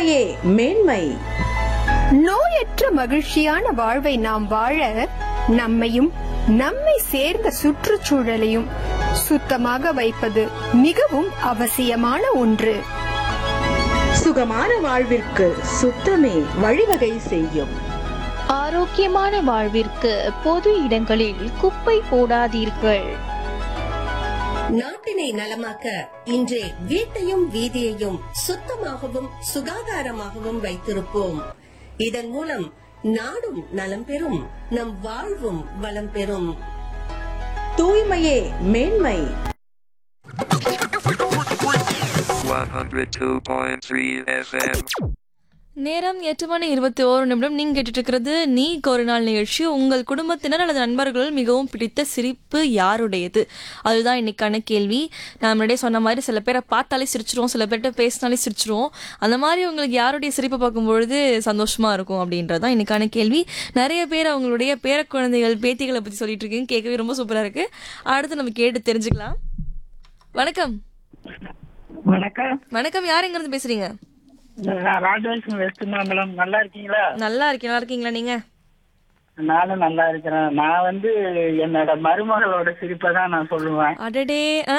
தூய்மையே மேன்மை நோயற்ற மகிழ்ச்சியான வாழ்வை நாம் வாழ நம்மையும் நம்மை சேர்ந்த சுற்றுச்சூழலையும் சுத்தமாக வைப்பது மிகவும் அவசியமான ஒன்று சுகமான வாழ்விற்கு சுத்தமே வழிவகை செய்யும் ஆரோக்கியமான வாழ்விற்கு பொது இடங்களில் குப்பை போடாதீர்கள் நாட்டினை நலமாக்க இன்றே வீட்டையும் வீதியையும் சுத்தமாகவும் சுகாதாரமாகவும் வைத்திருப்போம் இதன் மூலம் நாடும் நலம் பெறும் நம் வாழ்வும் வளம் பெறும் தூய்மையே மேன்மை 102.3 FM. நேரம் எட்டு மணி இருபத்தி ஓரு நிமிடம் நீங்க கேட்டுட்டு இருக்கிறது நீ ஒரு நாள் நிகழ்ச்சி உங்கள் குடும்பத்தினர் அல்லது நண்பர்கள் மிகவும் பிடித்த சிரிப்பு யாருடையது அதுதான் இன்னைக்கான கேள்வி நான் முன்னாடியே சொன்ன மாதிரி சில பேரை பார்த்தாலே சிரிச்சிருவோம் சில பேர்கிட்ட பேசினாலே சிரிச்சிருவோம் அந்த மாதிரி உங்களுக்கு யாருடைய சிரிப்பை பார்க்கும்பொழுது சந்தோஷமா இருக்கும் அப்படின்றதான் இன்னைக்கான கேள்வி நிறைய பேர் அவங்களுடைய பேர குழந்தைகள் பேத்திகளை பத்தி சொல்லிட்டு இருக்கீங்க கேட்கவே ரொம்ப சூப்பரா இருக்கு அடுத்து நம்ம கேட்டு தெரிஞ்சுக்கலாம் வணக்கம் வணக்கம் வணக்கம் யார் எங்க இருந்து பேசுறீங்க நான் ராஜலட்சுமி வெஸ்ட் மாம்பலம் நல்லா இருக்கீங்களா நல்லா இருக்கேன் நல்லா இருக்கீங்களா நீங்க நானும் நல்லா இருக்கிறேன் நான் வந்து என்னோட மருமகளோட சிரிப்பை தான் நான் சொல்லுவேன் அடடே ஆ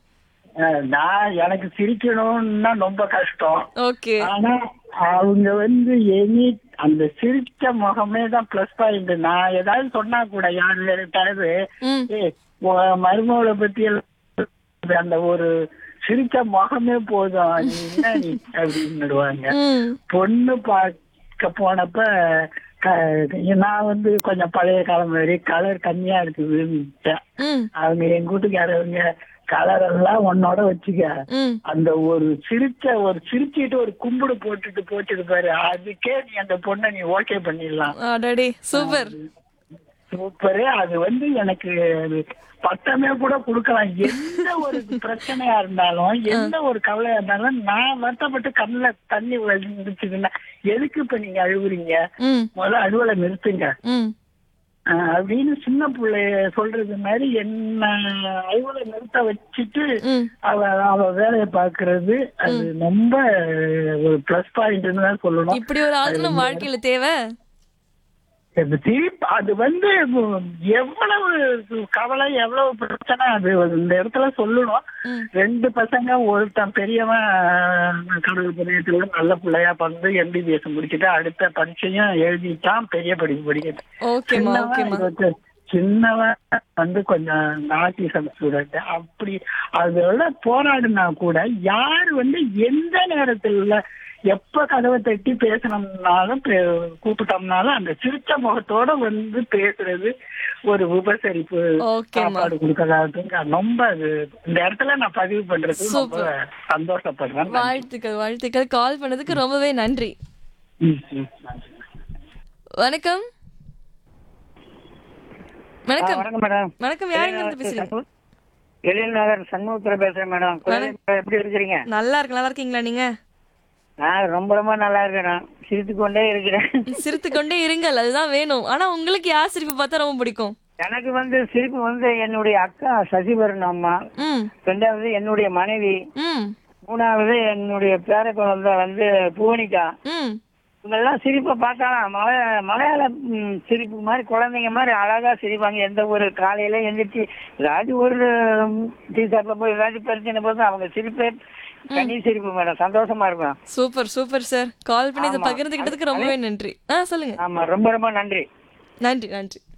அஹ் நான் எனக்கு சிரிக்கணும்னா ரொம்ப கஷ்டம் ஓகே ஆனா அவங்க வந்து எனி அந்த சிரிச்ச முகமே தான் பிளஸ் பாயிண்ட் நான் ஏதாவது சொன்னா கூட யாரு யாருட்டாவது ம் ஏய், உன் மருமகளை பத்தி எல்லாம் அந்த ஒரு சிரிச்ச முகமே போதும் நீ என்ன நீ அப்படின்னுடுவாங்க ம் பொண்ணு பார்க்க போனப்ப க- நான் வந்து கொஞ்சம் பழைய காலம் மாதிரி கலர் கம்மியா இருக்குதுன்னுட்டேன் ம் அவங்க எங்க வீட்டுக்காரவங்க கலர் எல்லாம் உன்னோட வச்சுக்க ம் அந்த ஒரு சிரிச்ச ஒரு சிரிச்சிட்டு ஒரு கும்பிடு போட்டுட்டு போட்டுட்டு பாரு அதுக்கே நீ அந்த பொண்ணை நீ ஓகே பண்ணிடலாம் அடடே சூப்பர் சூப்பரு அது வந்து எனக்கு அது பட்டமே கூட கொடுக்கலாம் எந்த ஒரு பிரச்சனையா இருந்தாலும் எந்த ஒரு கவலையா இருந்தாலும் நான் வருத்தப்பட்டு கண்ணுல தண்ணி விழுந்துச்சுன்னா எதுக்கு இப்ப நீங்க அழுகுறீங்க ம் முதல்ல அழுவலை நிறுத்துங்க ம் ஆஹ் அப்படின்னு சின்ன பிள்ளைய சொல்றது மாதிரி என்ன அழுவலை நிறுத்த வச்சுட்டு ம் அவ அவ வேலையை பாக்குறது அது ரொம்ப ஒரு பிளஸ் பாயிண்ட்னு தான் சொல்லணும் இப்படி ஒரு ஆள் நம்ம வாழ்க்கையில தேவை இந்த திருப்பி அது வந்து எவ்வளவு கவலை எவ்வளவு பிரச்சனை அது இந்த இடத்துல சொல்லணும் ம். ரெண்டு பசங்க ஒருத்தன் பெரியவன் கடவுள் புண்ணியத்துல நல்ல பிள்ளையா பிறந்து எம்பிபிஎஸ் முடிச்சுட்டு அடுத்த பரீட்சையும் எழுதிட்டான் பெரிய படிப்பு படிக்கிட்டு ஓகேம்மா சின்னவன் ஓகேம்மா இருபத்தி- சின்னவன் வந்து கொஞ்சம் ஆட்டிசம் ஸ்டூடெண்ட் அப்படி அதோட போராடினா கூட யார் வந்து எந்த நேரத்துல எப்ப கதவை தட்டி பேசணும்னாலும் பே- கூப்பிட்டோம்னாலும் அந்த சிரிச்ச முகத்தோட வந்து பேசுறது ஒரு உபசரிப்பு ஓகேம்மா. சாப்பாடு கொடுக்கறதாகட்டும் ரொம்ப அது இந்த இடத்துல நான் பதிவு பண்றது ரொம்ப Super. சந்தோஷப்படுறேன் வாழ்த்துக்கள் வாழ்த்துக்கள் கால் பண்ணதுக்கு ரொம்பவே நன்றி ம், ம், நன்றி. வணக்கம் வணக்கம் வணக்கம் மேடம் வணக்கம் யாருங்க இருந்து பேசுறீங்க எழில் நகர் சண்முகத்துல பேசுறேன் மேடம் குழந்தை எப்படி இருக்கிறீங்க நல்லா இருக்கு நல்லா இருக்கீங்களா நீங்க நான் ரொம்ப ரொம்ப நல்லா இருக்கிறேன் சிரித்து கொண்டே இருக்கிறேன் சிரித்து கொண்டே இருங்கள் அதுதான் வேணும் ஆனா உங்களுக்கு யார் சிரிப்பு பார்த்தா ரொம்ப பிடிக்கும் எனக்கு வந்து சிரிப்பு வந்து என்னுடைய அக்கா சசிபரன் அம்மா ம் ரெண்டாவது என்னுடைய மனைவி ம் மூணாவது என்னுடைய பேர குழந்தை வந்து புவனிகா ம் இவங்கெல்லாம் சிரிப்பை பார்த்தா மலைய மலையாள ம், சிரிப்பு மாதிரி குழந்தைங்க மாதிரி அழகா சிரிப்பாங்க எந்த ஒரு காலையில எந்திரிச்சு ஏதாச்சும் ஒரு டீ ஷர்ட்ல போய் ஏதாச்சும் பிரச்சனை போது அவங்க சிரிப்பே தனி சிரிப்பு மேடம் சந்தோஷமா இருக்கும் சூப்பர் சூப்பர் சார் கால் பண்ணி இதை ஆமா. பகிர்ந்துக்கிட்டதுக்கு ரொம்பவே நன்றி ஆ சொல்லுங்க ஆமா ரொம்ப ரொம்ப நன்றி நன்றி நன்றி